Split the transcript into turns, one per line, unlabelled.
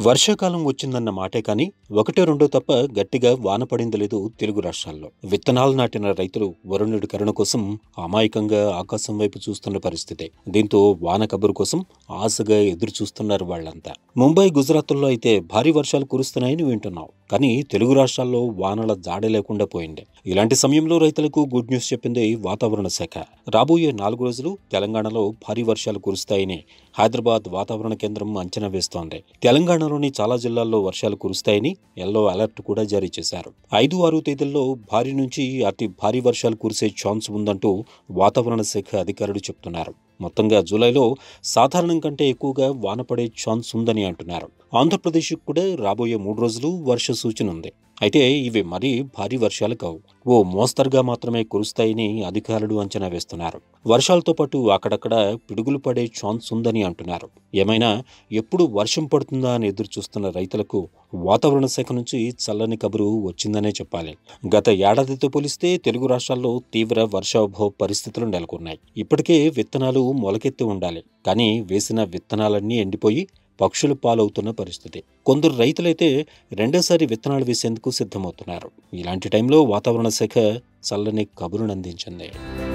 వర్షాకాలం వచ్చిందన్న మాటే కానీ ఒకటో రెండో తప్ప గట్టిగా వాన పడింది లేదు తెలుగు రాష్ట్రాల్లో విత్తనాలు నాటిన రైతులు వరుణుడి కరుణ కోసం అమాయకంగా ఆకాశం వైపు చూస్తున్న పరిస్థితి దీంతో వాన కబురు కోసం ఆశగా ఎదురు చూస్తున్నారు వాళ్ళంతా ముంబై గుజరాత్లో అయితే భారీ వర్షాలు కురుస్తున్నాయని వింటున్నాం కానీ తెలుగు రాష్ట్రాల్లో వానల జాడ లేకుండా పోయింది ఇలాంటి సమయంలో రైతులకు గుడ్ న్యూస్ చెప్పింది వాతావరణ శాఖ రాబోయే నాలుగు రోజులు తెలంగాణలో భారీ వర్షాలు కురుస్తాయని హైదరాబాద్ వాతావరణ కేంద్రం అంచనా వేస్తోంది తెలంగాణలోని చాలా జిల్లాల్లో వర్షాలు కురుస్తాయని ఎల్లో అలర్ట్ కూడా జారీ చేశారు ఐదు ఆరు తేదీల్లో భారీ నుంచి అతి భారీ వర్షాలు కురిసే ఛాన్స్ ఉందంటూ వాతావరణ శాఖ అధికారులు చెప్తున్నారు మొత్తంగా జూలైలో సాధారణం కంటే ఎక్కువగా వాన పడే ఛాన్స్ ఉందని అంటున్నారు ఆంధ్రప్రదేశ్కు కూడా రాబోయే మూడు రోజులు వర్ష సూచన ఉంది అయితే ఇవి మరీ భారీ వర్షాలు కావు ఓ మోస్తరుగా మాత్రమే కురుస్తాయని అధికారులు అంచనా వేస్తున్నారు వర్షాలతో పాటు అక్కడక్కడ పిడుగులు పడే ఛాన్స్ ఉందని అంటున్నారు ఏమైనా ఎప్పుడు వర్షం పడుతుందా అని ఎదురు చూస్తున్న రైతులకు వాతావరణ శాఖ నుంచి చల్లని కబురు వచ్చిందనే చెప్పాలి గత ఏడాదితో పోలిస్తే తెలుగు రాష్ట్రాల్లో తీవ్ర వర్షాభావ పరిస్థితులు నెలకొన్నాయి ఇప్పటికే విత్తనాలు మొలకెత్తి ఉండాలి కానీ వేసిన విత్తనాలన్నీ ఎండిపోయి పక్షులు పాలవుతున్న పరిస్థితి కొందరు రైతులైతే రెండోసారి విత్తనాలు వేసేందుకు సిద్ధమవుతున్నారు ఇలాంటి టైంలో వాతావరణ శాఖ చల్లని కబురును అందించింది